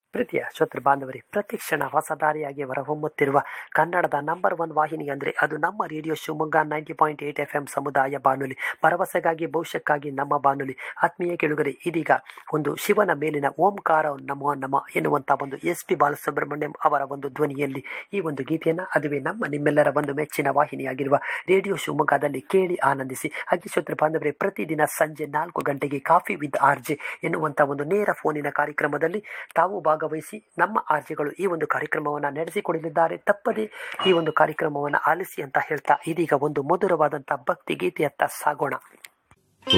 ಪ್ರೀತಿಯ ಶ್ರೋತೃ ಬಾಂಧವರೇ ಪ್ರತಿಕ್ಷಣ ಹೊಸ ದಾರಿಯಾಗಿ ಹೊರಹೊಮ್ಮುತ್ತಿರುವ ಕನ್ನಡದ ನಂಬರ್ ಒನ್ ವಾಹಿನಿ ಅಂದರೆ ಅದು ನಮ್ಮ radio Shivamogga ninety point eight F M ಸಮುದಾಯ ಬಾನುಲಿ ಭರವಸೆಗಾಗಿ ಭವಿಷ್ಯಕ್ಕಾಗಿ ನಮ್ಮ ಬಾನುಲಿ ಆತ್ಮೀಯ ಕೆಳುಗರೆ ಇದೀಗ ಒಂದು ಶಿವನ ಮೇಲಿನ ಓಂಕಾರ ನಮೋ ನಮ ಎನ್ನುವಂಥ ಒಂದು ಎಸ್ ಪಿ ಬಾಲಸುಬ್ರಹ್ಮಣ್ಯಂ ಅವರ ಒಂದು ಧ್ವನಿಯಲ್ಲಿ ಈ ಒಂದು ಗೀತೆಯನ್ನು ಅದುವೇ ನಮ್ಮ ನಿಮ್ಮೆಲ್ಲರ ಒಂದು ಮೆಚ್ಚಿನ ವಾಹಿನಿಯಾಗಿರುವ ರೇಡಿಯೋ ಶಿವಮೊಗ್ಗದಲ್ಲಿ ಕೇಳಿ ಆನಂದಿಸಿ ಹಾಗೆ ಶ್ರೋತೃ ಬಾಂಧವರೇ ಪ್ರತಿದಿನ ಸಂಜೆ ನಾಲ್ಕು ಗಂಟೆಗೆ ಕಾಫಿ ವಿತ್ ಆರ್ಜೆ ಎನ್ನುವಂಥ ಒಂದು ನೇರ ಫೋನಿನ ಕಾರ್ಯಕ್ರಮದಲ್ಲಿ ತಾವು ಭಾಗವಹಿಸಿ ನಮ್ಮ ಆರ್ಜೆಗಳು ಈ ಒಂದು ಕಾರ್ಯಕ್ರಮವನ್ನು ನಡೆಸಿಕೊಡಲಿದ್ದಾರೆ ತಪ್ಪದೆ ಈ ಒಂದು ಕಾರ್ಯಕ್ರಮವನ್ನು ಆಲಿಸಿ ಅಂತ ಹೇಳ್ತಾ ಇದೀಗ ಒಂದು ಮಧುರವಾದಂಥ ಭಕ್ತಿ ಗೀತೆಯತ್ತ ಸಾಗೋಣ